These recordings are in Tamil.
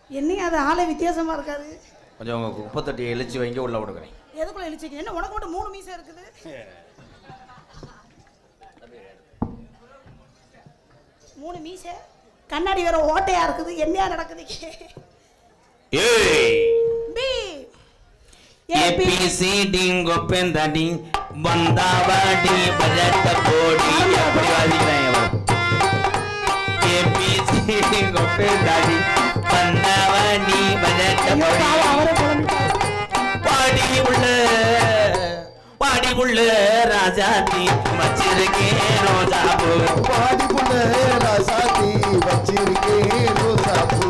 என்னையும் அது ஆளே வித்தியாசமா இருக்காது கொஞ்சம் உங்க குப்பத்தட்டி இழிச்சு வைங்க உள்ள விடுக்கிறேன் எதுக்குள்ள இழிச்சிக்க என்ன உனக்கு மட்டும் மூணு மீசை இருக்குது மூணு மீசை கண்ணாடி வேற ஓட்டையா இருக்குது என்னையா நடக்குது ஏய் பி ஏபிசிடி கொப்பேந்தாடி வந்தாவாடி பஜட்ட போடி அப்படி வாசிக்கிறேன் ஏபிசிடி கொப்பேந்தாடி வந்தாவாடி பஜட்ட ஐயோ போடி பாவம் அவரே புலம்பிட்டாரு பாடி உள்ள பாடி உள்ள ராஜாத்தி வச்சிருக்கேன் ரோஜா பூ பாடி புள்ள ராசாத்தி வச்சிருக்கேன் ரோசாப்பூ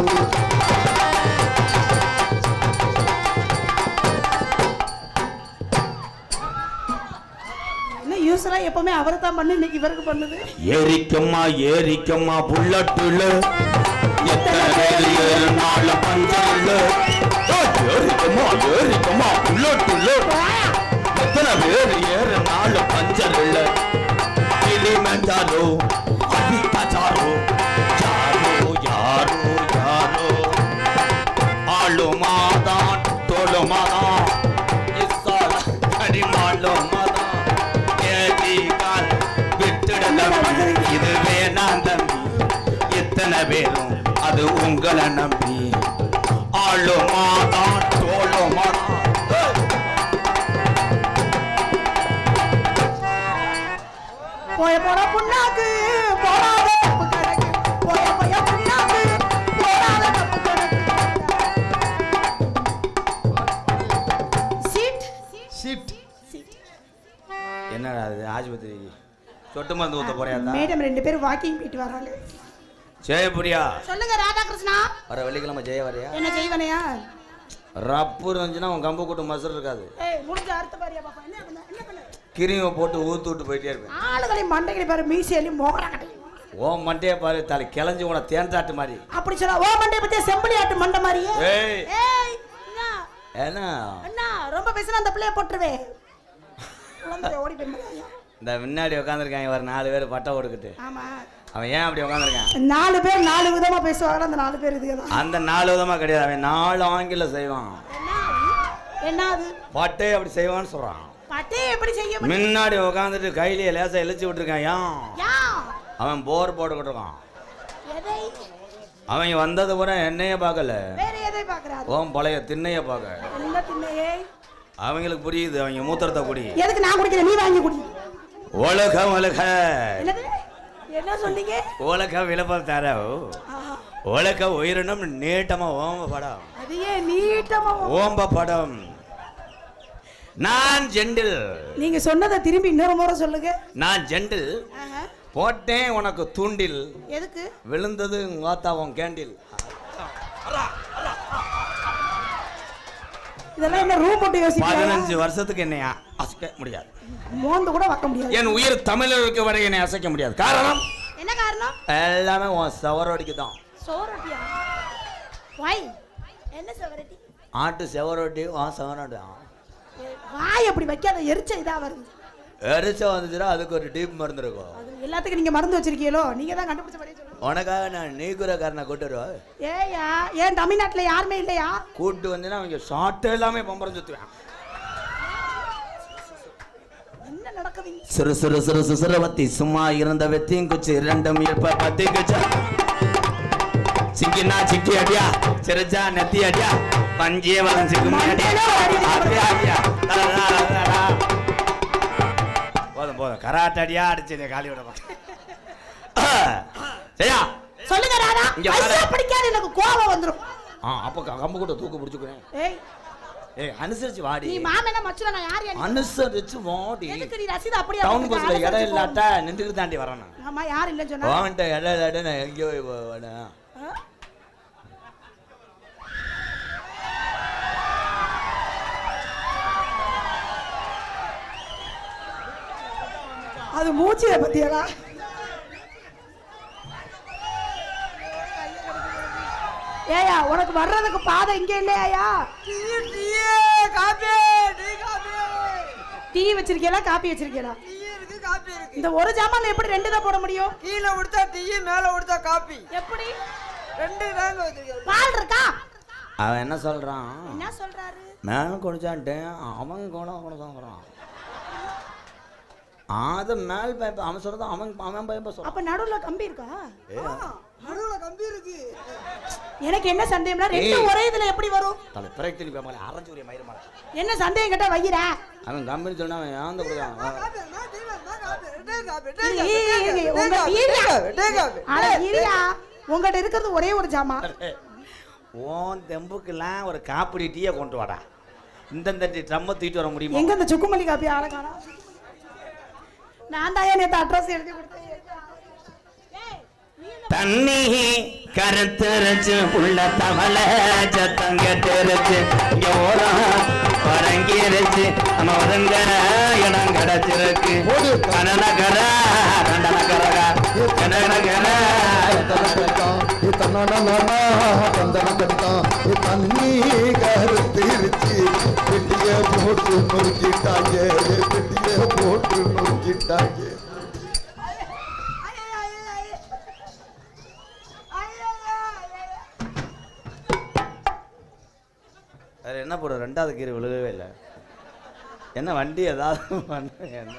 என்ன யூஸ்வலா எப்பவுமே அவரை தான் பண்ணு இன்னைக்கு இவருக்கு பண்ணுது ஏரிக்கம்மா ஏரிக்கம்மா புல்லட்டுல எத்தனை பேர் ஏறினால பஞ்சல்ல ஏரிக்கம்மா ஏரிக்கம்மா புல்லட்டுல எத்தனை பேர் ஏறினால பஞ்சல் இல்ல கிளிமஞ்சாரோ அடிக்காச்சாரோ யாரோ யாரோ யாரோ ஆளுமாதான் தோளுமாதான் இஸ்ஸால கடிமாளுமாதான் ஏதி கால் விட்டுட தம்பி இது வேணாம் தம்பி எத்தனை பேரும் அது உங்களை நம்பி ஆளுமாதான் தோளுமாதான் போய போட புண்ணாக்கு போடாத தப்பு கணக்கு போய போய புண்ணாக்கு போடாத தப்பு கணக்கு சீட் ஷிட் சீட் என்னடா அது ஆஸ்பத்திரிக்கு சொட்டு மருந்து ஊத்த போறியா மேடம் ரெண்டு பேரும் வாக்கிங் போயிட்டு வராங்க ஜெயபுரியா சொல்லுங்க ராதாகிருஷ்ணா வர வெள்ளிக்கிழமை ஜெய வரையா என்ன செய்வனையா ரப்பு இருந்துச்சுன்னா உன் கம்பு கூட்டு மசர் இருக்காது ஏய் முடிஞ்ச அறுத்த பாரியா பாப்பா என்ன பண்ண என்ன பண்ண கிருமியை போட்டு ஊத்து விட்டு போயிட்டே இருப்பேன் ஆளுகளை மண்டைகளை பாரு மீசையிலையும் மோகரா கட்டி ஓ மண்டையை பாரு தலை கிளஞ்சி உன தேன்தாட்டு மாதிரி அப்படி சொல்ல ஓ மண்டைய பத்தியா செம்பளி ஆட்டு மண்டை மாதிரியே ஏய் ஏய் என்ன ஏன்னா அண்ணா ரொம்ப பேசினா அந்த பிள்ளைய போட்டுருவேன் குழந்தை ஓடி போய் இந்த முன்னாடி உட்காந்துருக்காங்க ஒரு நாலு பேர் பட்டை கொடுக்கிட்டு ஆமா அவன் ஏன் அப்படி உட்காந்துருக்கான் நாலு பேர் நாலு விதமா பேசுவாங்க அந்த நாலு பேர் இதுதான் அந்த நாலு விதமா கிடையாது அவன் நாலு ஆங்கிலம் செய்வான் என்ன அது? என்ன அது பட்டே அப்படி செய்வான்னு சொல்றான் பட்டே எப்படி செய்ய முடியும் முன்னாடி உட்காந்துட்டு கையிலேயே லேசா இழுச்சு விட்டுருக்கான் ஏன் யா அவன் போர் போட்டுக்கிட்டு இருக்கான் எதை அவன் வந்தது பூரா என்னைய பார்க்கல வேற எதை பாக்குறாரு ஓம் பழைய திண்ணைய பார்க்க என்ன திண்ணையே அவங்களுக்கு புரியுது அவங்க மூத்திரத்தை குடி எதுக்கு நான் குடிக்கிறேன் நீ வாங்கி குடி உலக உலக என்னது என்ன சொன்னீங்க உலக விளப்பம் தர ஆஹா. உலக உயிரினம் நீட்டமா ஓம்ப படம் அது ஏன் நீட்டமா ஓம்ப படம் நான் ஜெண்டில் நீங்க சொன்னதை திரும்பி இன்னொரு முறை சொல்லுங்க நான் ஜெண்டில் ஆஹா. போட்டேன் உனக்கு தூண்டில் எதுக்கு விழுந்தது வாத்தா உன் கேண்டில் இதெல்லாம் என்ன ரூம் போட்டு யோசிக்கிறீங்க பதினஞ்சு வருஷத்துக்கு என்னை அ- அசைக்க முடியாது மோந்து கூட வைக்க முடியாது என் உயிர் தமிழருக்கு வரை என்னை அசைக்க முடியாது காரணம் என்ன காரணம் எல்லாமே உன் செவரோடிக்கு தான் சோரட்டியா வாய் என்ன சவரட்டி ஆட்டு செவரோட்டி உன் செவரோட்டி வாய் அப்படி வைக்காத எரிச்ச இதா வருது எரிச்ச வந்துச்சுன்னா அதுக்கு ஒரு டீப் மருந்து இருக்கும் அது எல்லாத்துக்கும் நீங்க மறந்து வச்சிருக்கீங்களோ நீங்க தான் கண்டுபிடிச்ச மாதிரியே சொல்லுங்க உனக்காக நான் நீக்குறக்காரனை கூட்டு வருவேன் ஏயா ஏன் தமிழ்நாட்டுல யாருமே இல்லையா கூட்டு வந்தீங்கன்னா அவங்க ஷார்ட் எல்லாமே பம்பரம் சுத்துவேன் என்ன நடக்குது இங்க? சிறு சிறு சிறு சிசுரவத்தி சும்மா இருந்த வெத்தியும் குச்சி இரண்டும் இப்ப பத்தி குச்சா சிக்கினா சிக்கி அடியா சிரிச்சா நெத்தி அடியா பஞ்சிய வரம் சிக்கும் அடியா அப்படியா அடியா தலடா, தலடா. போதும் போதும் கராட்டே அடியா அடிச்சு காலி விட சரியா சொல்லுங்க ராதா இங்க வாடா. ஐயா பிடிக்காது எனக்கு கோபம் வந்துரும் ஆ அப்ப க- கம்பு கூட தூக்கு பிடிச்சுக்கிறேன் ஏய் ஏய் அனுசரிச்சு வாடி நீ மாமனா மச்சுல நான் யார் யார் அனுசரிச்சு வாடி எதுக்கு நீ ரசீது அப்படியே டவுன் கொடுத்துட்டு பஸ்ல இடம் அனுசரிச்சு இல்லாட்டா நின்றுட்டு தாண்டி வரேன் நான் போ. ஆமா யார் இல்லைன்னு சொன்னா வான்ட்ட இடம் இல்லாட்ட நான் எங்கேயோ போய் வரேன் ஆ? அது மூச்சிய பத்தியடா ஏயா உனக்கு வர்றதுக்கு பாதை இங்க இல்லையா டீ வச்சிருக்கீங்களா காப்பி வச்சிருக்கீங்களா இருக்கு காப்பி இருக்கு இந்த ஒரு ஜாமான்ல எப்படி ரெண்டு தான் போட முடியும் கீழே கொடுத்தா டீ மேல கொடுத்தா காப்பி எப்படி ரெண்டு தாங்க வச்சிருக்கேன் பால் இருக்கா அவன் என்ன சொல்றான் என்ன சொல்றாரு மேல குடிச்சான்ட்டு அவன் கூட குடிச்சாங்கிறான் அது மேல் பைப் அவன் சொல்றது அவன் அவன் பைப்ப சொல்றான் அப்ப நடுவுல கம்பி இருக்கா நடுவுல கம்பி இருக்கு எனக்கு என்ன சந்தேகம்னா ரெண்டு ஏய். ஒரே இதுல எப்படி வரும் தலை பிறகு திரும்பி மேலே அரைஞ்சூரிய மயிறு மேலே என்ன சந்தேகம் கேட்டா வையிற அவன் கம்பெனி சொன்னா அவன் ஏந்த கொடுக்கான் உங்க வீரியா அட வீரியா உங்ககிட்ட இருக்கிறது ஒரே ஒரு ஜாமா ஓன் தெம்புக்கெல்லாம் ஒரு காப்பிடி டீயை கொண்டு வாடா இந்தந்த ட்ரம்மை தூக்கிட்டு வர முடியுமா எங்க இந்த சுக்குமல்லி காப்பி ஆள காணோம் நான் தான் நேத்து அட்ரஸ் எழுதி கொடுத்தேன் ஏய், நீ என்ன தண்ணி கருத்துருச்சு உள்ள தவளை சத்தம் கெட்டுருச்சு இங்க ஓரம் பரங்கிருச்சு நம்ம ஒதுங்க இடம் கிடைச்சிருக்கு கனநகர கண்டனகர கனநகர தண்ணி கருத்திருச்சு பெட்டிய போட்டு நொறுக்கிட்டாங்க பெட்டிய போட்டு நொறுக்கிட்டாங்க வேற என்ன போடும் ரெண்டாவது கீரை விழுகவே இல்லை என்ன வண்டி ஏதாவது பண்ண என்ன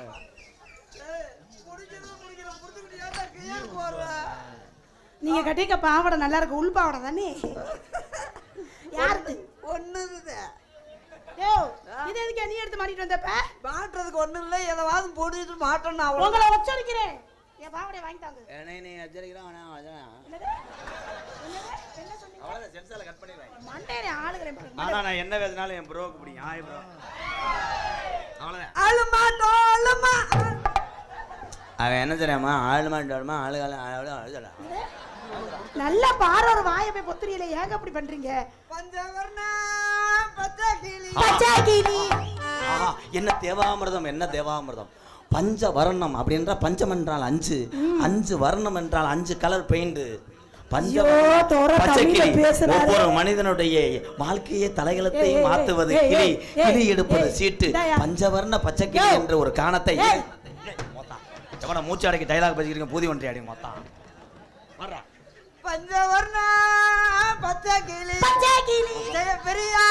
நீங்க கட்டிக்க பாவாடை நல்லா இருக்கு உள் பாவாடை தானே யாருக்கு ஒண்ணுதுதான் யோ இது எதுக்கு நீ எடுத்து மாட்டிட்டு வந்தப்ப மாட்டுறதுக்கு ஒண்ணும் இல்லை எதாவது போட்டுட்டு மாட்டோம்னு அவ்வளோ உங்களை உச்சரிக்கிறேன் என் பாவாடைய வாங்கி தாங்க என்னை நீ எச்சரிக்கிறான் வேணாம் அதான் என்னது? என்னது? என்ன சொன்னீங்க? அவ்வளோதான் சென்சால கட் பண்ணிடுறேன் மண்டையில ஆளுகிறேன் பாருங்க. ஆனா நான் என்ன வேதனாலும் என் ப்ரோக்கு பிடிக்கும் ஆய் ப்ரோ அவ்வளோதான் அழுமாட்டோ அழுமா அவன் என்ன தெரியாமா ஆளு மாட்டாடுமா ஆளு காலம் ஆளு அழுதடா நல்லா பாரு ஒரு வாயை போய் பொத்துறீங்களே ஏங்க அப்படி பண்றீங்க பஞ்சவர்ண பச்சை கிளி பச்சை கிளி ஆஹா என்ன தேவாமிர்தம் என்ன தேவாமிர்தம் பஞ்ச வர்ணம் அப்படின்ற பஞ்சம் என்றால் அஞ்சு அஞ்சு வர்ணம் என்றால் அஞ்சு கலர் பெயிண்ட் பஞ்ச ஐயோ, தோர பச்சை தமிழ்ல கிளி பேசுறாரு. ஒவ்வொரு மனிதனுடைய வாழ்க்கையை தலைகளத்தை ஏய், ஏய், மாத்துவது ஏய், கிளி ஏய், கிளி ஏய், எடுப்பது ஏய், சீட்டு இந்தாயா. பஞ்சவர்ண பச்சை கிளி ஏய். என்ற ஒரு காணத்தை ஏய். எவன மூச்சு அடைக்க டைலாக் பேசிக்கிறீங்க பூதி ஒன்றை அடி மொத்தம் வர்றா பஞ்சவர்ண பச்சை கிளி பச்சை கிளி ஜெய பெரியா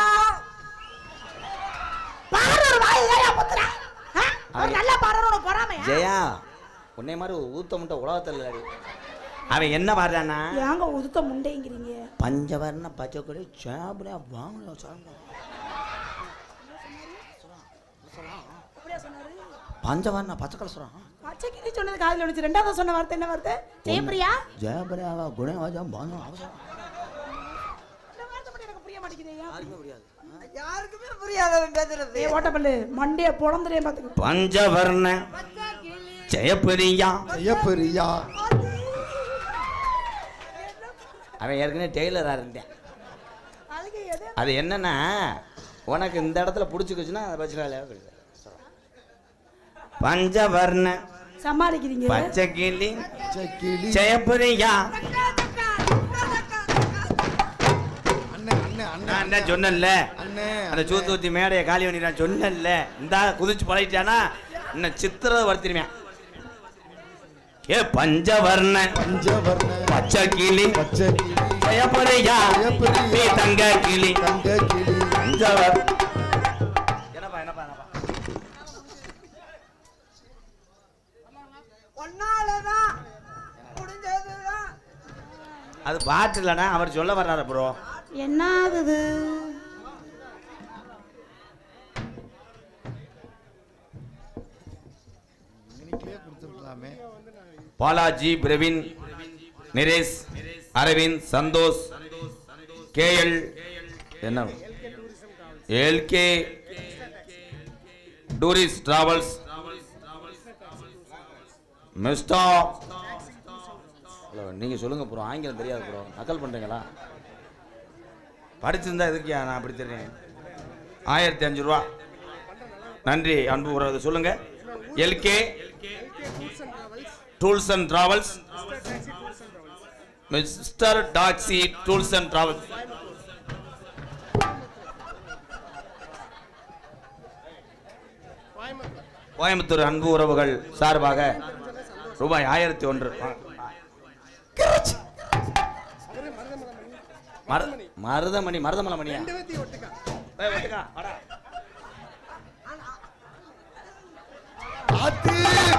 பாரு ஒரு வாயை ஏயா பொத்துற ஆ? அவர் நல்லா பாடுற உனக்கு பொறாமையா ஜெயா உன்னை மாதிரி ஒரு ஊத்த முட்டை உலகத்தில் இல்லடி. அவன் என்ன பாடுறானா ஏங்க உதுத்த முண்டைங்கிறீங்க பஞ்சவர்ண பச்சை கொடி சாப்பிட வாங்க சாப்பிட பஞ்சவர்ண பச்சை கலர் சொல்றான் பச்சை கிளி சொன்னது காதுல விழுச்சு ரெண்டாவது சொன்ன வார்த்தை என்ன வார்த்தை ஜெயபிரியா ஜெயபிரியாவா குணவாஜம் பாங்க அவசரம் இந்த வார்த்தை மட்டும் எனக்கு புரிய மாட்டேங்குது ஐயா. யாருக்குமே முடியாது யாருக்குமே புரியாதவன் பேசுறது ஏய் ஓட்டப்பல்லு மண்டைய பொழந்துறேன் பாத்துக்க பஞ்சவர்ண ஜெயபிரியா ஜெயப்பிரியா அவன் ஏற்கனவே டெய்லராக இருந்தேன் அதுக்கு எது அது என்னன்னா உனக்கு இந்த இடத்துல பிடிச்சிக்கிச்சுன்னா அதை வச்சுக்கலாம் பஞ்சவர்ண சமாளிக்கிறீங்க பச்சை கிளி சக்கிலி ஜெயபிரியா அண்ணன் அண்ணன் நான் அண்ணன் என்ன சொன்னேன்ல அண்ணன் அந்த சூத்து ஊத்தி மேடையை காலி பண்ணி நான் சொன்னேன்ல இந்த குதிச்சு பழகிட்டானா இன்னும் சித்திரதை வருத்திருவேன் ஏ பஞ்சவர்ண பஞ்சவர்ண பச்சை கிளி பச்சை கிளி ஜெயபிரியா ஜெயபிரியா. நீ தங்க கிளி தங்க கிளி பஞ்சவர் என்னப்பா என்னப்பா என்னப்பா ஒன்னாலதான் முடிஞ்சதுதான் அது பாட்டு இல்லைண்ணா அவர் சொல்ல வர்றாரு ப்ரோ என்னது இன்னைக்கே கொடுத்துருக்கலாமே பாலாஜி பிரவீன் நிரேஷ் அரவிந்த் சந்தோஷ் கேஎல் என்ன LK tourist travels mister hello நீங்கள் சொல்லுங்கள் ப்ரோ ஆங்கிலம் தெரியாது ப்ரோ நக்கல் பண்ணுறீங்களா படிச்சிருந்தா எதுக்கு நான் அப்படி தெரியும் ஆயிரத்தி அஞ்சு ரூபா நன்றி அன்பு உறவு சொல்லுங்க LK tools and travels mister taxi tools and travels Coimbatore அன்பு உறவுகள் சார்பாக ரூபாய் ஆயிரத்தி ஒன்று மரு மருதமணி மருதமலை மணியா ரெண்டு பேர்த்தையும் ஒட்டுக்கா ஏய், ஒட்டுக்கா, வாடா. பார்த்து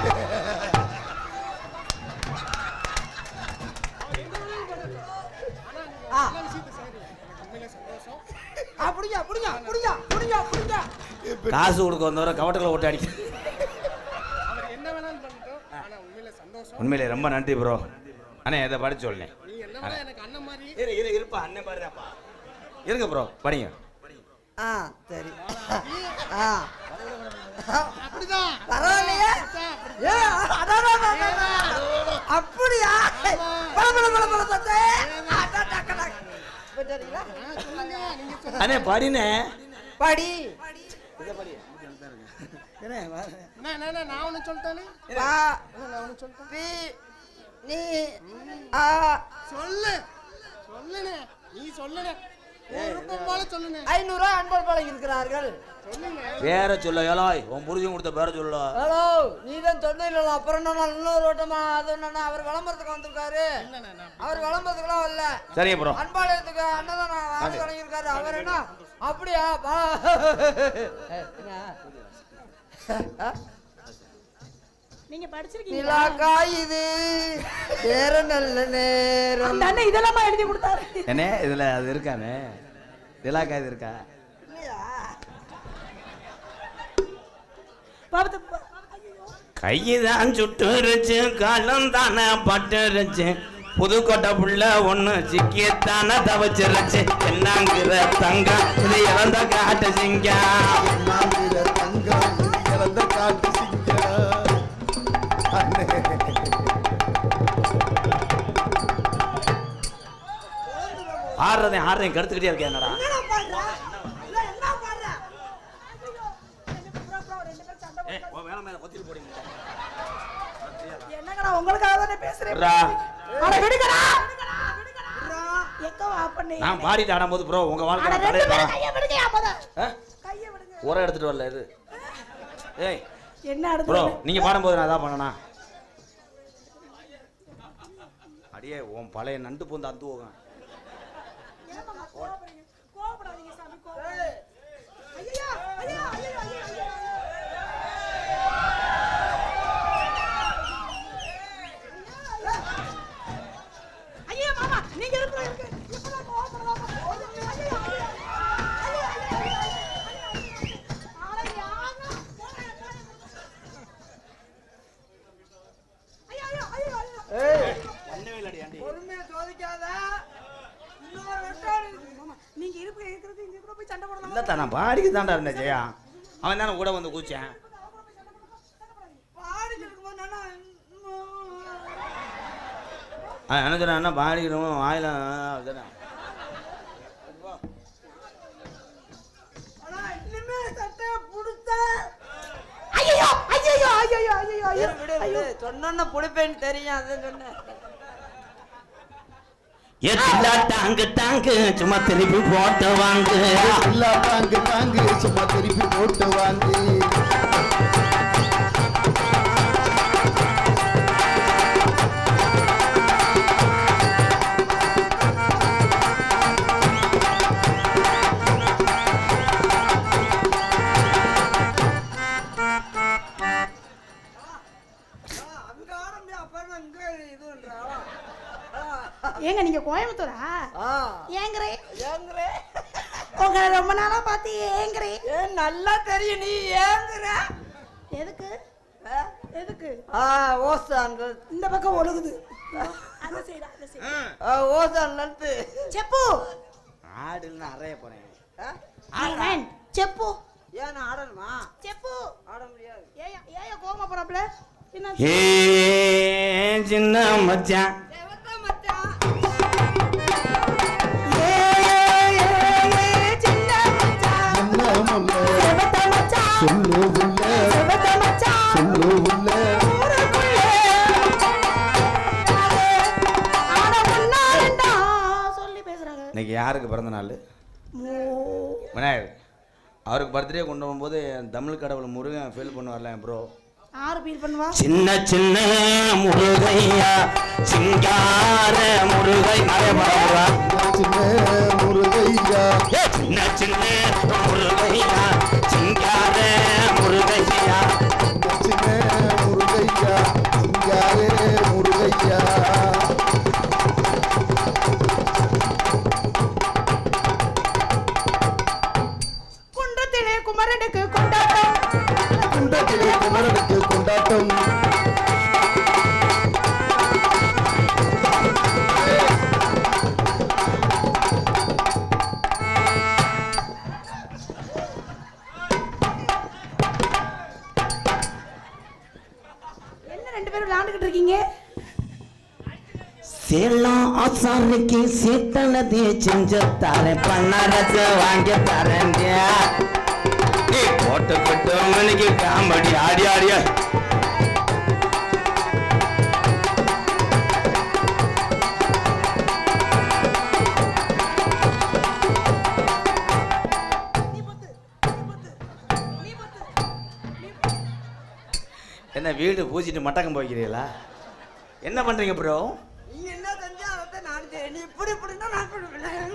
ஆ நல்ல விஷயத்தை செய்றீங்க எனக்கு உண்மையிலே சந்தோஷம் அப்படியா அப்படியா அப்படியா அப்படியா அப்படியா காசு கொடுக்க வந்தவரை கவட்டத்தில் ஓட்டு அடிக்க அவர் என்ன வேணாலும் பண்ணிட்டோம் ஆனா உண்மையிலே சந்தோஷம் உண்மையிலே ரொம்ப நன்றி ப்ரோ அண்ணே இதை படிச்சு சொல்லேன் நீங்க என்ன வேணா எனக்கு அண்ணன் மாதிரி இரு இரு இருப்பா அண்ணன் பாருப்பா இருங்க ப்ரோ படிங்க ஆ சரி ஆ அப்படிதான் பரவாயில்லையே ஏ அதான் அதான், அதான், அதான். அப்படியா பல பல பல பல சத்தே அதான், டக்கு, டக்கு. இப்ப சரிங்களா? ஆ, சொல்லுங்க நீங்க சொல்லுங்க அண்ணே படினே படி என்ன என்ன, என்ன நான் ஒண்ணு சொல்லிட்டேனே பா நான் ஒண்ணு சொல்லிட்டேன் பி நீ ஆ சொல்லு சொல்லுனே நீ சொல்லுனே உன் விருப்பம் போல சொல்லுனே ஐநூறுரூவா அன்பர் பழகி இருக்கிறார்கள் சொல்லுங்க பேர சொல்ல ஏலாய் உன் புரிஞ்சு கொடுத்த பேர சொல்ல ஹலோ நீ தான் சொன்னீங்களா அப்புறம் என்ன நான் இன்னொரு ஓட்டமா அது என்னன்னா அவர் விளம்பரத்துக்கு வந்திருக்காரு இல்லண்ணே நான் அவர் விளம்பரத்துக்குலாம் வரல சரிங்க ப்ரோ அன்பாளையத்துக்கு அண்ணன் வாங்கி வழங்கியிருக்காரு அவர் என்ன அப்படியா பா நீங்க படிச்சிருக்கீங்களா நிலா காயுது வேற நல்ல நேரம் அந்த அண்ணன் இதெல்லாமா எழுதி கொடுத்தாரு என்ன இதுல அது இருக்கானே திலாக்கா இது இருக்கா இல்லையா? பாபத்து ஐயோ. கைதான் சுட்டுருச்சு காலம் தானே பட்டுருச்சு புதுக்கோட்டை புள்ள ஒண்ணு சிக்கியத்தானே தவச்சிருச்சு என்னங்கிற தங்கம் இது இறந்த காட்டு சிங்கம் நாங்கிற தங்கம் இறந்த காட்டு சிங்கம் அண்ணே ஆடுறதையும் ஆடுறதையும் கடுத்துக்கிட்டே இருக்கேன் என்னடா என்னடா பாடுற? இல்ல, என்ன பாடுற? ஐயோ. ரெண்டு பேரும் அப்புறம் ரெண்டு பேரும் சண்டை ஏய், உன் மேல மேல கொத்திட்டு போடுங்க என்னங்கடா உங்களுக்காக தானே பேசுறேன் ரா. அட விடுங்கடா எங்க வா பண்ணி நான் பாடிட்டு ஆடும்போது ப்ரோ உங்க வாழ்க்கை அட நான் ரெண்டு தலையில பேரும் கைய விடுங்கயா முத ஆ? கைய விடுங்க உரம் எடுத்துட்டு வரல இது ஏய் என்ன ப்ரோ அடுத்து நீங்க பாடும்போது நான் அதான் பண்ணனா அடியே உன் பழைய நண்டு பூந்து அந்து போகும் ஏமாம்மா, கோவப்படுறீங்க? கோவப்படாதீங்க சாமி, கோவப்படாதீங்க. ஐயையோ, ஐயோ, ஐயோ, ஐயோ, ஐயோ. ஐயோ, மாமா, நீங்க இருக்கிற இருக்கு. இப்பதான் கோவப்படலாமா? ஐயோ, ஐயோ, ஐயோ, ஐயோ. ஐயோ, ஐயோ, ஐயோ, ஐயோ, ஐயோ. அட, யாரா? போடா, போடா. ஐயோ, ஐயோ, ஐயோ, ஐயோ. ஏய், பொறுமையை சோதிக்காத இன்னொரு வெட்டாடு மாமா, நீங்க இருப்பு இருக்கிறது இங்க கூட போய் சண்டை போடலாம் இல்லத்தா நான் பாடிக்கு தாண்டா இருந்தேன் ஜெயா அவன் தானே கூட வந்து கூச்சேன் பாடிட்டு இருக்கும்போது நானா, அவன் என்ன சொன்னா பாடிக்கிறோம் வாயில அப்படிதானே ஆனா இனிமே சட்டையை புடிச்ச ஐயோ ஐயோ ஐயோ ஐயோ ஐயோ விடு, விடு, விடு. சொன்னோன்ன புடிப்பேன்னு தெரியும் அதான் சொன்னேன் எத்திலா டாங்கு டாங்கு சும்மா திருப்பி போட்டு வாங்கு எல்லா தாங்கு தாங்கு சும்மா திருப்பி போட்டு வாங்கி அங்க ஆரம்பி அப்ப இங்க இதுன்றா ஏங்க நீங்க கோயம்புத்தூரா ஆ ஏங்கறே ஏங்குறே உங்களை ரொம்ப நாளா பார்த்து ஏங்கறே ஏ நல்லா தெரியும் நீ ஏங்குற எதுக்கு ஆ? எதுக்கு ஆ ஓசான் இந்த பக்கம் ஒழுகுது அந்த சைடு அந்த சைடு ஓசான் நட்டு செப்பு ஆடுன்னு அறைய போறேன் ஏன் செப்பு ஏன் ஆடணுமா செப்பு ஆட முடியாது ஏயா ஏயா கோமா போறாப்ல என்ன ஏ சின்ன மச்சான் செவத்த மச்சான் ஏ, ஏ, ஏ, சின்ன மச்சான். என்ன முல்ல செவத்த மச்சான். சொல்லு உள்ள செவத்த மச்சான். சொல்லு உள்ள ஊருக்குள்ளே ஆட முன்னாடிடா சொல்லி பேசுறாங்க இன்னைக்கு யாருக்கு பிறந்த நாள் மூ- விநாயகர் அவருக்கு பர்த்டே கொண்டு வரும்போது தமிழ் கடவுள் முருகன் ஃபீல் பண்ணுவார்ல ப்ரோ யாரு ஃபீல் பண்ணுவா சின்ன சின்ன முருகையா சிங்கார முருகை நிறைய பாடுவா சின்ன சின்ன முருகையா சிங்கார முருகையா சின்ன முருகையா சிங்காரே முருகையா குன்றத்திலே குமரனுக்கு கொண்டாட்டம் குண்டத்திலே குமரனுக்கு கொண்டாட்டம் என்ன ரெண்டு பேரும் விளையாண்டுக்கிட்டு இருக்கீங்க சேலம் ஆசாரிக்கு சீத்தனதி செஞ்சு தரேன் பண்ணரச வாங்கி தரேன் நீ போட்டு போட்டு மணிக்கு காமெடி ஆடி ஆடியா என்ன வீடு பூச்சிட்டு மட்டக்கம் போய்க்கிறீங்களா என்ன பண்றீங்க ப்ரோ நீ என்ன செஞ்சா அதை நான் செய்றேன். நீ இப்படி இப்படின்னா நான் பண்ணுவேன்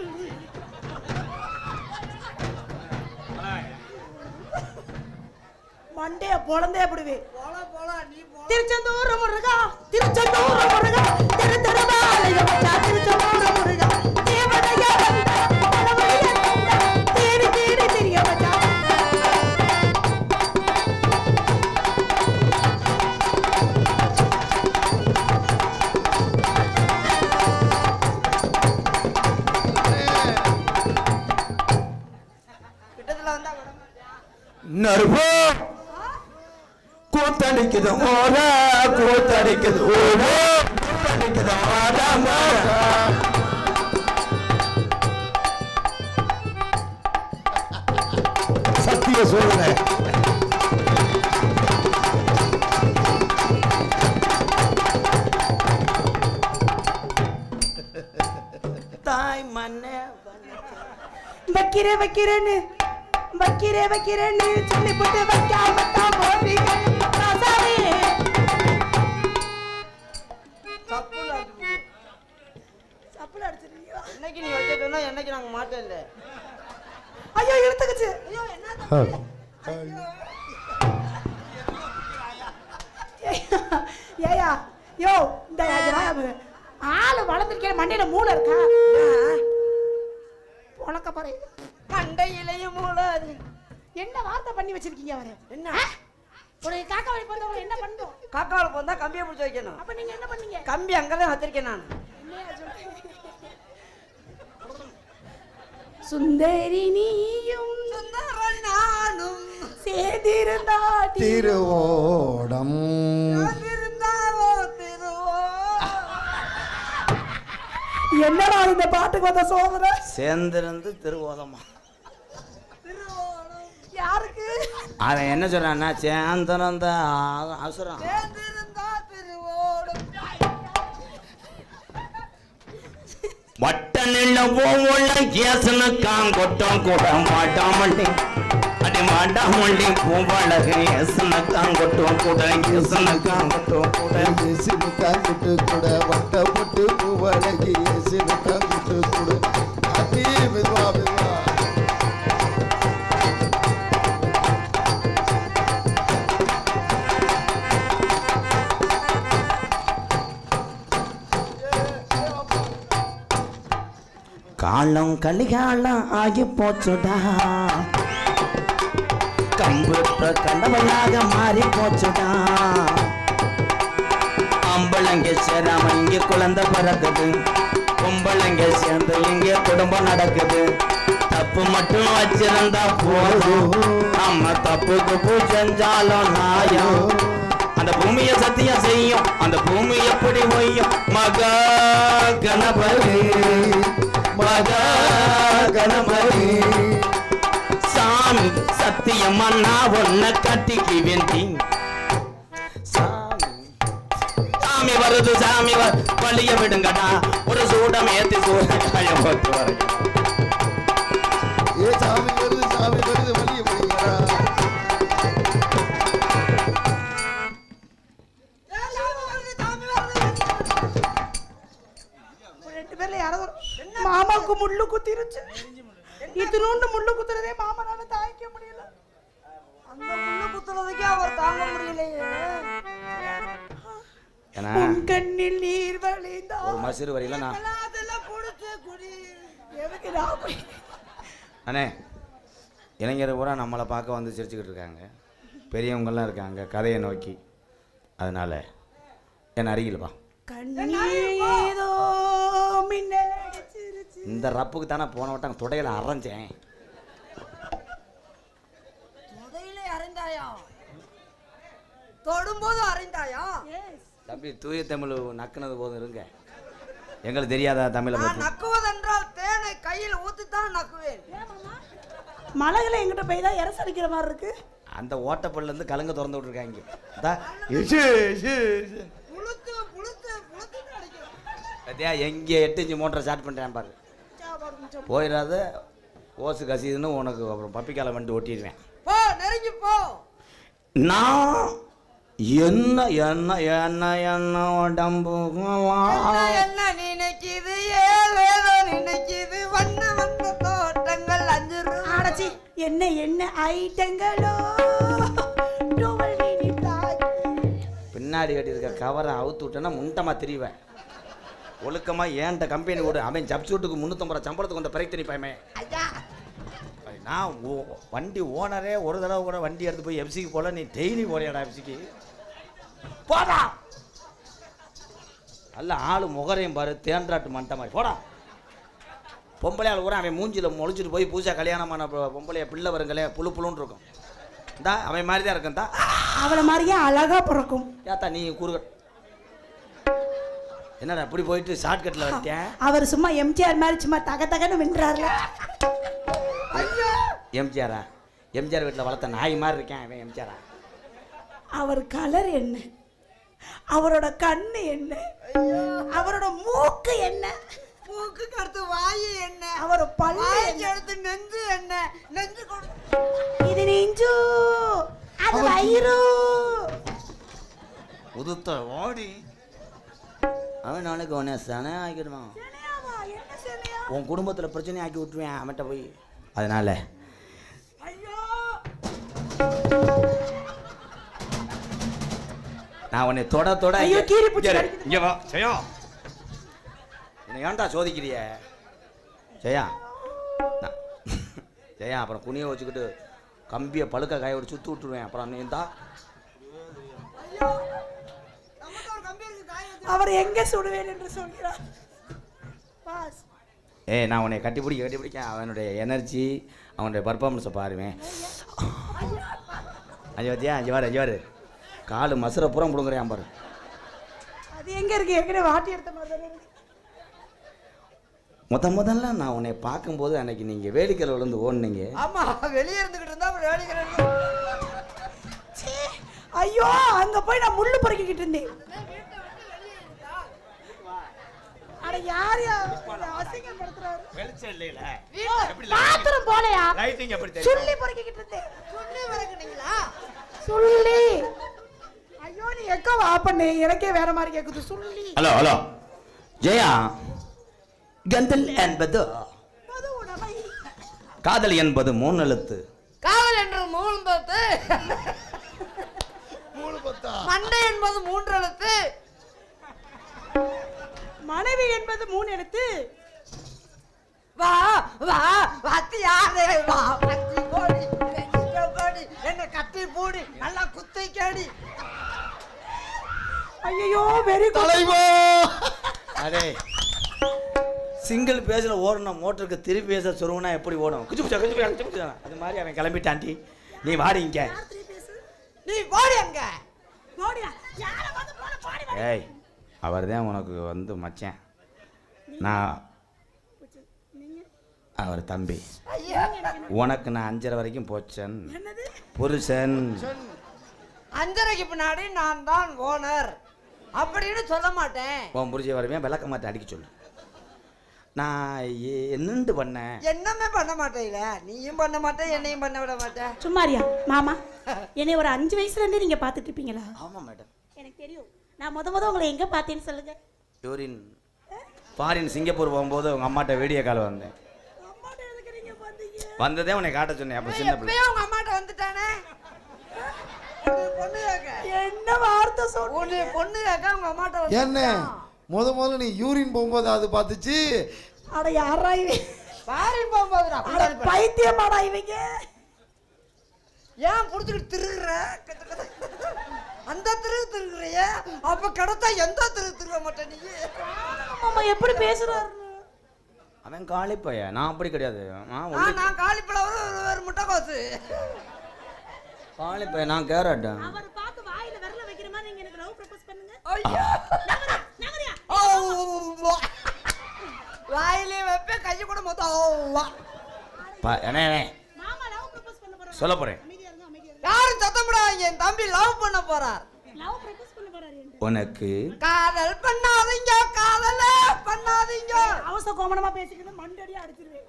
மண்டைய பொழந்தே அப்படிவேன் போல போல நீ போல திருச்செந்தூர் முருகா திருச்செந்தூர் முருகா திரு திருவாலய மச்சா திருச்செந்தூர் முருகா தேவதையா வந்தா தலைவலியா தந்தா தேடி தேடி திரிய மச்சா கிட்டத்துல வந்தா விட நர்வோ கூத்தடிக்குது ஓரா கூத்தடிக்குது ஓரா கூத்தடிக்குது ஓரா மோரா சத்திய சோதனை தாய் மண்ணே வைக்கிறே வைக்கிறேன்னு வைக்கிறே வைக்கிறேன்னு சொல்லி போட்டு வைக்காம தான் போறீங்க ராசாவே. தப்புல அடிச்சு போடு. சப்புல அடிச்சிருக்கீங்க என்னைக்கு நீ வச்சிட்டோம்னா என்னைக்கு நாங்க மாட்டேன் இல்ல ஐயோ இழுத்துக்குச்சு ஐயோ என்ன ஏயா யோ இந்த இங்க வாயா மக. ஆளு வளர்ந்துருக்கேன் மண்டையில மூளை இருக்கா உனக்க பாரு மண்டையிலையும் மூளாது என்ன வார்த்தை பண்ணி வச்சிருக்கீங்க அவரு என்ன ஆ? ஒரு காக்கா வழி பார்த்தவங்க என்ன பண்ணோம் காக்காவில் போந்தா கம்பியை பிடிச்சி வைக்கணும் அப்ப நீங்க என்ன பண்ணீங்க கம்பி அங்கதான் வச்சிருக்கேன் நான் என்னையா சொல்றீங்க? சுந்தரி நீயும் நானும் சேர்ந்திருந்தா திருவோடம் இருந்தாவோ திருவோ என்னடா இந்த பாட்டுக்கு வந்த சோதனை சேர்ந்திருந்து திருவோதமா யாருக்கு அவன் என்ன சொல்றான்னா சேர்ந்திருந்த ஆ- அசுரம் சேர்ந்திருந்தா திருவோடும் வட்ட நில போவுள்ள கேசன காங்கொட்டம் கூட மாட்டாமண்டி அடி மாட்டாமண்டி பூவழகு ஏசன காங்கொட்டம் கூட கேசன காங்கொட்டம் கூட ஏசினு காங்கிட்டு கூட வட்டப்பட்டு பூவழகி ஏசினு காங்கிட்டு கூட அதி மெதுவா மெதுவா காலம் கலிகாலம் ஆகி போச்சுடா கம்பு இப்ப கண்டவனாக மாறி போச்சுடா அம்பளங்க சேராம இங்க குழந்தை பிறக்குது பொம்பளைங்க சேர்ந்து இங்க குடும்பம் நடக்குது தப்பு மட்டும் வச்சிருந்தா போதும் நம்ம தப்புக்கு பூ செஞ்சாலும் நாயம் அந்த பூமியை சத்தியம் செய்யும் அந்த பூமி எப்படி ஒய்யும் மகா கணபதி மகா கணபதி சாமி சத்தியமா நான் ஒன்ன கட்டிக்கு வேண்டி சாமி சாமி வருது சாமி வ- வழிய விடுங்கடா ஒரு சூடம் ஏத்தி சூட காய போட்டு வரேன் ஏ சாமி வருது சாமி வருது வெளியே போறீங்களா ரெண்டு பேர்ல யாரோ ஒரு- மாமாவுக்கு முள்ளு குத்திருச்சு இத்தினோண்டு முள்ளு குத்துறதே மாமனால தாங்கிக்க முடியல அந்த முள்ளு குத்துறதுக்கே அவர் தாங்க முடியலையே ஏன்னா உன் கண்ணில் நீர் வழிந்தா ஒரு மசூர் வரையில நான் அதெல்லாம் குடிச்சு குடி எதுக்கு நான் போய் அண்ணே இளைஞர் பூரா நம்மளை பார்க்க வந்து சிரிச்சுக்கிட்டு இருக்காங்க பெரியவங்கெல்லாம் இருக்காங்க கதையை நோக்கி அதனால என் அருகில் வா கண்ணீர் ஏதோ மின்னல் அடிச்சிருச்சு இந்த ரப்புக்கு தானே போன வட்டம் தொடையில அரைஞ்சேன் முதலிலே அறைந்தாயா தொடும்போது அறைந்தாயா தம்பி தூய தமிழ் நக்குனது போதும் இருங்க எங்களுக்கு தெரியாதா தமிழை நான் பற்றி நக்குவதென்றால் தேனை கையில் ஊத்தித்தான் நக்குவேன் மலைகளை எங்கிட்ட போய் தான் இறசு அடிக்கிற மாதிரி இருக்கு அந்த ஓட்டப்பல்லேருந்து கலங்க திறந்து விட்ருக்காங்க தா இஷு, இஷு, இஷு. புளுத்து புளுத்து புளுத்து அடிக்கும் பாத்தியா எங்கே எட்டு இன்ச்சு மோட்டரை ஸ்டார்ட் பண்ணுறேன் பாரு போயிடாத ஓசு கசிதுன்னு உனக்கு அப்புறம் பப்பிக்கால வந்துட்டு ஒட்டிடுவேன் போ நெருங்கி போ நான் என்ன என்ன என்ன என்ன உடம்பு என்ன என்ன நினைக்குது ஏதேதோ நினைக்குது வண்ண வண்ண தோட்டங்கள் அஞ்சு ரூபா அடைச்சி என்ன என்ன ஐட்டங்களோ டூவல் வீணி பிளாக். பின்னாடி கட்டியிருக்க கவரை அவுத்து விட்டேன்னா முண்டமா திரிவேன் ஒழுக்கமா ஏன்ட்ட கம்பெனி கூட அவன் சப்சூட்டுக்கு முந்நூற்றம்பது ரூபா சம்பளத்துக்கு கொண்ட பிறகு திணிப்பாமே ஐயா நான் ஓ- வண்டி ஓனரே ஒரு தடவை கூட வண்டி எடுத்து போய் எஃப்சிக்கு போல நீ டெய்லி போறியாடா எஃப்சிக்கு போடா நல்ல ஆளு முகரையும் பாரு தேன்றாட்டு மண்ட மாதிரி போடா பொம்பளை ஆள் கூட அவன் மூஞ்சில முளைச்சிட்டு போய் பூஜா கல்யாணமான பொ- பொம்பளைய பிள்ளை வருங்களே புழு புழுன்னு இருக்கும் இந்தா அவன் மாதிரி தான் இருக்கும் தா அவளை மாதிரியே அழகா பிறக்கும் ஏத்தா நீ குறுக என்னடா இப்படி போயிட்டு ஷார்ட்கட்டில் வந்துட்டேன் அவர் சும்மா எம்ஜிஆர் மாதிரி சும்மா தக தகன்னு வென்றாருல எம்ஜிஆரா எம்ஜிஆர் வீட்டில் வளர்த்த நாய் மாதிரி இருக்கேன் அவன் எம்ஜிஆரா அவர் கலர் என்ன அவரோட கண்ணு என்ன அவரோட மூக்கு என்ன மூக்குக்கு அடுத்து வாய் என்ன அவர் பல்லு வாய்க்கு என்ன? அடுத்து நெஞ்சு என்ன நெஞ்சு கொடு இது நெஞ்சு அது வயிறு உதுத்த ஓடி அவன் நாளைக்கு உன்னை சனை ஆக்கிடுவான் என்ன சொன்னியா உன் குடும்பத்தில் பிரச்சனை ஆக்கி விட்டுருவேன் அவன்கிட்ட போய் அதனால நான் உன்னை தொட தொட ஐயோ, இங்க- கீறி பிடிச்சு இங்க இரு, கடிக்குது. இங்க வா ஜெயா என்னை ஏன்டா சோதிக்கிறிய ஜெயா நான் ஜெயா அப்புறம் குனியை வச்சுக்கிட்டு கம்பியை பழுக்க காய விட்டு சுற்றி விட்டுருவேன் அப்புறம் நீ தான் நமக்கு ஒரு கம்பி இருக்கு காய வச்சு அவர் எங்க சுடுவேன் என்று சொல்கிறார் பாஸ் ஏய் நான் உன்னை கட்டி பிடிக்க கட்டி பிடிக்க அவனுடைய எனர்ஜி அவனுடைய பர்ஃபார்மன்ஸை பாருவேன் அஞ்சு பார்த்தியா அஞ்சு வாரு அஞ்சு வாரு காலு மசுரை புறம் பிடுங்குறேன் பாரு அது எங்க இருக்கு எங்கட வாட்டி எடுத்த மாதிரி தானே இருக்கு முத முதல்ல நான் உன்னை பார்க்கும்போது அன்னைக்கு நீங்கள் வேடிக்கையில் விழுந்து ஓடுனீங்க ஆமா வெளியே இருந்துகிட்டு இருந்தா அப்புறம் வேலைக்கு சீ, ஐயோ அங்க போய் நான் முள்ளு பொறுக்கிக்கிட்டு இருந்தேன் அட யார் யார் அசிங்கப்படுத்துறாரு வெளிச்சம் இல்லையில பாத்திரம் போலையா லைட்டிங் எப்படி சுள்ளி பொறுக்கிக்கிட்டு இருந்தேன் சொல்லி வரைக்குனீங்களா சுள்ளி ஐயோ நீ எக்கோ வா பண்ணு எனக்கே வேற மாதிரி கேக்குது சுள்ளி ஹலோ ஹலோ ஜெயா கந்தல் என்பது அது உடமை காதல் என்பது மூணு எழுத்து காவல் என்ற மூணு பத்து மூணு பத்தா மண்டை என்பது மூன்று எழுத்து மனைவி என்பது மூணு எழுத்து வா வா வத்தி யாரு வா வத்தி போடி வெச்சிட்ட போடி என்ன கட்டி போடி நல்லா குத்தை கேடி ஐயோ வெரி குட் தலைவா அதே சிங்கிள் பேஜில் ஓடணும் மோட்டருக்கு திருப்பி பேச சொருவுனா எப்படி ஓடும் குச்சி குச்சா குச்சி குச்சா, குச்சி குச்சா அது மாதிரி அவன் கிளம்பிட்டான்டி நீ வாடி இங்க நீ போடி அங்க போடியா யார வந்து போட போடி வா. ஏய் அவர் தான் உனக்கு வந்து மச்சான் நான் அவர் தம்பி உனக்கு நான் அஞ்சரை வரைக்கும் போச்சன் என்னது புருஷன் அஞ்சரைக்கு பின்னாடி நான் தான் ஓனர் அப்படின்னு சொல்ல மாட்டேன் உன் புரிஞ்ச வருவேன் விளக்க மாட்டேன் அடிக்க சொல்லு நான் எ- என்னண்டு பண்ணேன் என்னமே பண்ண மாட்டேல நீயும் பண்ண மாட்டே என்னையும் பண்ண விட மாட்டேன் சும்மாரியா மாமா என்னை ஒரு அஞ்சு வயசுல இருந்தே நீங்க பாத்துட்டு இருப்பீங்களா ஆமாம் மேடம் எனக்கு தெரியும் நான் முத முத உங்களை எங்க பார்த்தேன்னு சொல்லுங்க யூரின் ஃபாரின் சிங்கப்பூர் போகும்போது உங்கள் அம்மாட்ட வீடியோ கால் வந்தேன் அம்மாட்ட எதுக்கு நீங்க பாத்தீங்க வந்ததே உன்னை காட்ட சொன்னேன் அப்ப சின்ன பிள்ளை எப்பயும் உங்க அம்மாட்ட வந்துட்டானே உன்னை பொண்ணு கேட்க என்ன வார்த்தை சொல் உன்னை பொண்ணு கேட்க உங்க அம்மாட்ட என்ன முத முதல்ல நீ யூரின் போகும்போது அது பார்த்துச்சு அட யாரா இவன் பாரின் போகும்போதுடா அட பைத்தியமாடா இவங்க ஏன் புடிச்சுக்கிட்டு திருகுற அந்த திரு திருகுறிய அப்ப கிடைத்தா எந்த திரு திருக மாட்டேன் நீ மாமா எப்படி பேசுறாரு அவன் காளி பையன் நான் அப்படி கிடையாது நான் ஆ, ஒல்லி நான் காலிப்பழம் ஒரு ஒரு முட்டைக்கோசு காளி பையன் நான் கேரட்டேன் அவர் பார்த்து வாயில விரல வைக்கிற மாதிரி நீங்க எனக்கு லவ் ப்ரப்போஸ் பண்ணுங்க ஐயோ நகரியா ஓ, வாயிலே வைப்பேன் கையை கூட மொத்தம் பா என்ன என்ன? மாமா லவ் ப்ரப்போஸ் பண்ண போறாரு சொல்ல போறேன் அமைதியா இருங்க அமைதியா இருங்க யாரும் சத்தம் போடாதீங்க என் தம்பி லவ் பண்ண போறார் லவ் ப்ரப்போஸ் பண்ண போறாரு என்கிட்ட. உனக்கு காதல் பண்ணாதீங்க காதல பண்ணாதீங்க அவசர கோமணமா பேசிக்கிட்டு மண்டடியா அடிச்சிருவேன்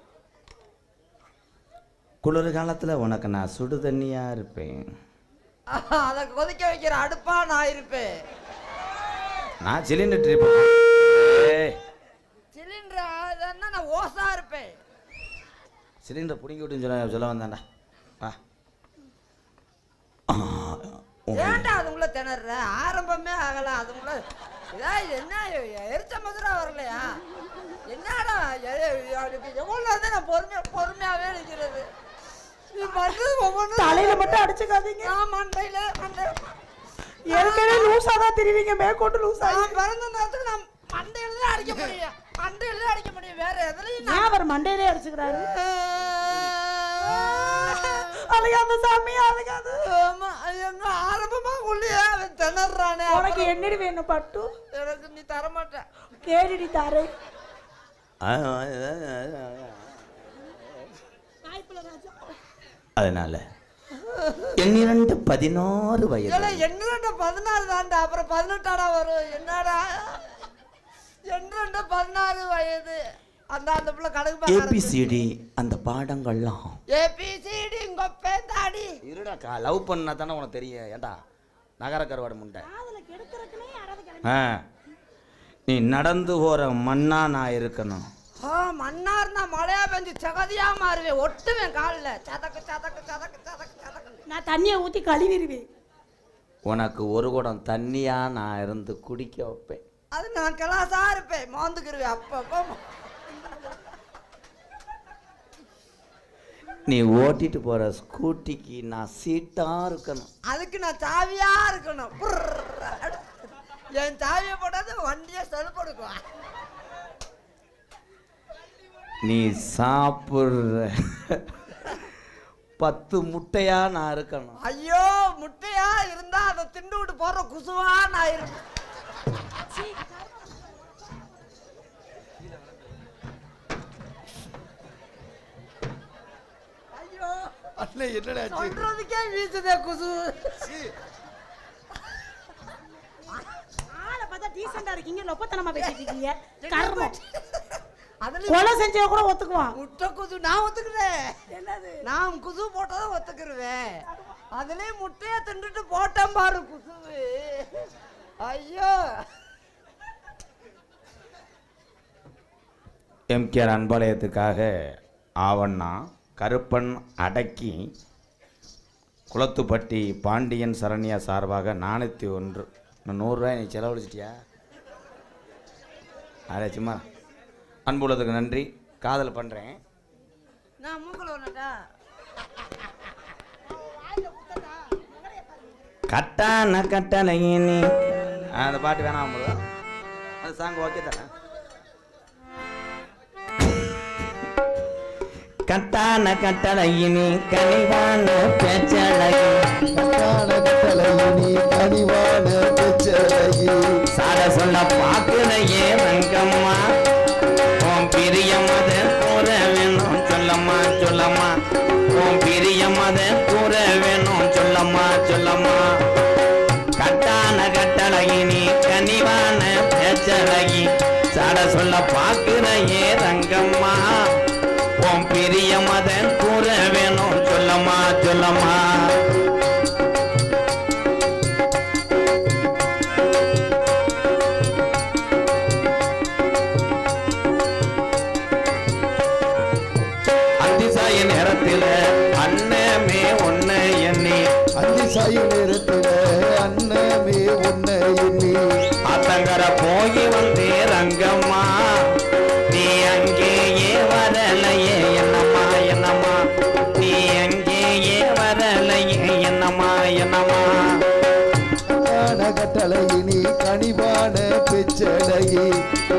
குளிர் காலத்துல உனக்கு நான் சுடு தண்ணியா இருப்பேன் அதை கொதிக்க வைக்கிற அடுப்பா நான் இருப்பேன் நான் சிலிண்டர் ட்ரிப் சிலிண்டர் என்ன நான் ஓசா இருப்பேன் சிலிண்டர் பிடிங்கி விட்டுன்னு சொல்ல சொல்ல வந்தாண்டா வா ஆ, உன் ஏன்டா அதுக்குள்ள திணற ஆரம்பமே ஆகல அதுக்குள்ள இதா இது என்ன எரிச்ச மதுரா வரலையா என்னடா எ- எ- அதுக்கு எவ்வளவு நேரம் தான் நான் பொறுமையா பொறுமையாவே நிக்கிறது நீ பண்றது ஒவ்வொன்றும் தலையில மட்டும் அடிச்சுக்காதீங்க நான் மண்டையில மண்டை ஏற்கனவே லூசா தான் தெரிவிங்க மேற்கொண்டு லூசா நான் பிறந்த நேரத்துக்கு நான் மண்டையில தான் அடிக்க முடியும் மண்டையில தான் அடிக்க முடியும் வேற எதுலயும் ஏன் அவர் மண்டையிலே அடிச்சுக்கிறாரு அழகாத சாமி அழகாத ஆமா அது எங்க ஆரம்பமா உள்ளே அவன் திணறானே உனக்கு என்னடி வேணும் பட்டு எனக்கு நீ தர மாட்டேன் கேடிடி தாரே ஆ, ஆ, ஆ, ஆ, ஆ. அதனால எண்ணிரண்டு பதினாறு வயது ஏலே எண்ணிரண்டு பதினாறு தாண்டா அப்புறம் பதினெட்டாடா வரும் என்னடா எண்ணிரண்டு பதினாறு வயது அந்த அந்த பிள்ளை கணக்கு பார்க்கறது ஏபிசிடி அந்த பாடங்கள்லாம் ஏபிசிடி கொப்பே தாடி இருடாக்கா லவ் பண்ணா தானே உனக்கு தெரியும் ஏண்டா நகர கருவாடு முண்டை காதல கெடுக்கிறதுக்குனே யாராவது கிளம்பி ஆ நீ நடந்து போற மண்ணா நான் இருக்கணும் ஆ மன்னார்னா மழையா பெஞ்சு சகதியா மாறுவேன் ஒட்டுவேன் காலில் சதக்கு சதக்கு சதக்கு சதக்கு சதக்கு நான் தண்ணியை ஊத்தி கழுவிடுவேன் உனக்கு ஒரு குடம் தண்ணியா நான் இருந்து குடிக்க வைப்பேன் அது நான் கிளாஸா இருப்பேன் மோந்துக்கிருவேன் அப்பப்போ நீ ஓட்டிட்டு போற ஸ்கூட்டிக்கு நான் சீட்டா இருக்கணும் அதுக்கு நான் சாவியா இருக்கணும் புர்ரு. என் சாவியை போட்டாது வண்டியை செலுப்படுக்குவேன் நீ சாப்பிடுற பத்து முட்டையா நான் இருக்கணும் ஐயோ முட்டையா இருந்தா அதை திண்டு விட்டு போற குசுவா நான் இருப்பேன் ஐயோ அண்ணன் என்னடா ஆச்சு? சொல்றதுக்கே வீசுதே குசு ஆளை பார்த்தா டீசெண்டா இருக்கீங்க லொப்பத்தனமா பேசிட்டு இருக்கீங்க கர்மம் அதுல கொலை செஞ்சவ கூட ஒத்துக்குவான் முட்டை குசு நான் ஒத்துக்கிறேன் என்னது நான் குசு போட்டதை ஒத்துக்கிருவேன் அதுலயும் முட்டையை தின்னுட்டு போட்டேன் பாரு குசுவு ஐயோ எம்கேஆர் அன்பாலயத்துக்காக ஆவண்ணா கருப்பன் அடக்கி குளத்துப்பட்டி பாண்டியன் சரண்யா சார்பாக நானூற்றி ஒன்று இன்னும் நூறுரூவாய் நீ செலவழிச்சிட்டியா அரே சும்மா அன்புள்ளதுக்கு நன்றி காதல் பண்ணுறேன் நான் மூக்கல ஒண்ணுட்டா கட்டான கட்டளையினி அந்த பாட்டு வேணாம் உங்களுக்கு அந்த சாங் ஓகே தானே கட்டான கட்டளையினி கனிவான பேச்சழகி கட்டான கட்டளையினி கனிவான பெச்சழகி சார சொல்ல பாக்குறையே ரங்கம்மா உன் பிரியம் அத கூற வேணும் சொல்லம்மா சொல்லம்மா உன் பிரியம் அத கூற வேணும் சொல்லம்மா சொல்லம்மா கட்டான கட்டழகினி கனிவான பேச்சழகி சாட சொல்ல பாக்குறையே ரங்கம்மா உன் பிரியம் அத கூற வேணும் சொல்லம்மா சொல்லம்மா அத்திசாய நேரத்தில்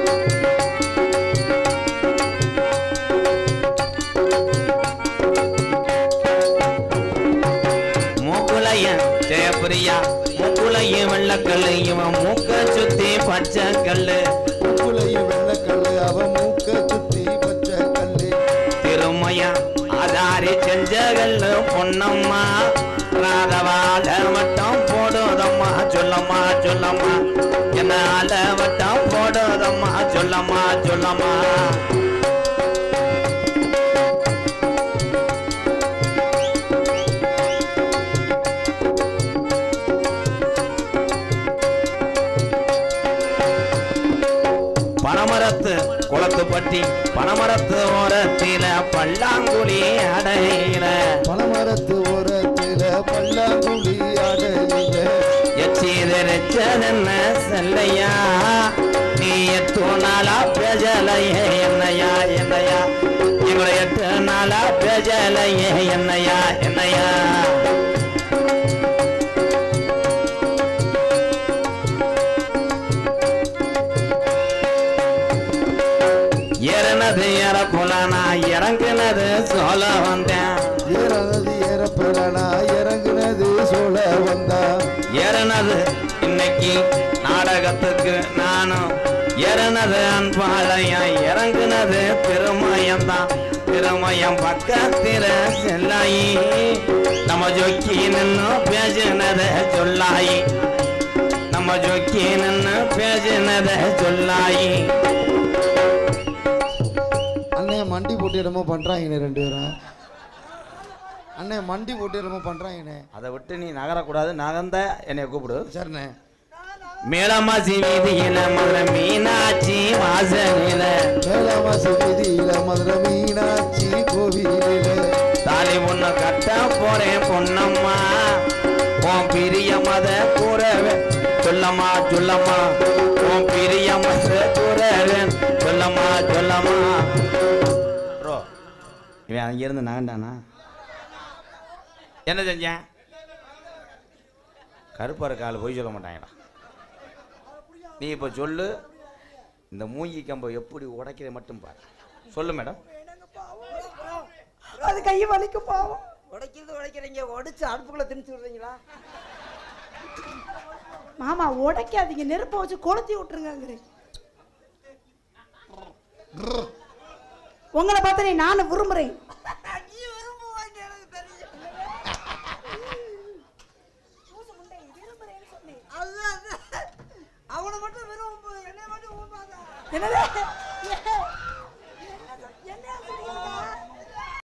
மூக்குலையும் ஜெயப்பிரியா மூக்குலையும் வெள்ளக்கல்லு இவன் மூக்க சுத்தி பச்சை கல்லு மூக்குலையும் வெள்ளக்கல்லு அவன் மூக்க சுத்தி பச்சை கல்லு திருமயா ஆதாரி செஞ்சகல்லு பொன்னம்மா ராதவால வட்டம் போடுதம்மா சொல்லம்மா சொல்லம்மா என்னால வட்டம் போடுதம்மா சொல்லம்மா சொல்லம்மா பனமரத்து குளத்து பட்டி பனமரத்து ஓரத்தில பல்லாங்குழி அடையில பனமரத்து ஓரத்தில பல்லாங்குழி அடையில எச்சீதரிச்சதென்ன செல்லையா நீ எட்டு நாளா பேசலையே என்னையா என்னையா எங்களை எட்டு நாளா பேசலையே என்னையா என்னையா ஏறினது ஏற போலானா இறங்குனது சோழ வந்தேன் ஏறது ஏறப்படனா இறங்குனது சோழ வந்தா ஏறினது இன்னைக்கு நாடகத்துக்கு நானும் ஏறினது அன்பாளையம் இறங்குனது திருமயம்தான் திருமயம் பக்கத்தில செல்லாயி நம்ம ஜொக்கி நின்னு பேசினத சொல்லாயி நம்ம ஜொக்கி நின்னு பேசினத சொல்லாயி அண்ணே மண்டி போட்டு என்னமோ பண்றாங்கண்ணே ரெண்டு பேரும் அண்ணே மண்டி போட்டு என்னமோ பண்றாங்கண்ணே அதை விட்டு நீ நகரக்கூடாது நகர்ந்த என்னை கூப்பிடு சரிண்ணே மேலமாசி வீதியில மதுரை மீனாட்சி வாசனில வேளாமாசி வீதியில மதுரை மீனாட்சி கோவிலில தாலி பொண்ணு கட்ட போறேன் பொன்னம்மா உன் பிரிய மத கூறவே சொல்லம்மா சொல்லம்மா உன் பிரிய மத கூறவேன் சொல்லம்மா சொல்லம்மா ப்ரோ இவன் அங்கிருந்து நகண்டானா என்ன செஞ்சேன் கருப்பாரு கால் போய் சொல்ல மாட்டாங்கடா நீ இப்போ சொல்லு இந்த மூங்கி கம்பை எப்படி உடைக்கிற மட்டும் பாரு சொல்லு மேடம் அது கை வலிக்கு பாவம் உடைக்கிறது உடைக்கிறீங்க உடைச்சு அடுப்புக்குள்ள திணிச்சு விடுறீங்களா மாமா உடைக்காதீங்க நெருப்பை வச்சு கொளுத்தி விட்டுருங்கிறேன் உங்களை பார்த்தனே நானும் விரும்புறேன் அங்கேயும் விரும்புவாங்க எனக்கு தெரியும் அதுதான் அதுதான். அவனை மட்டும் விரும்ப என்னை மட்டும் விரும்பாத என்னது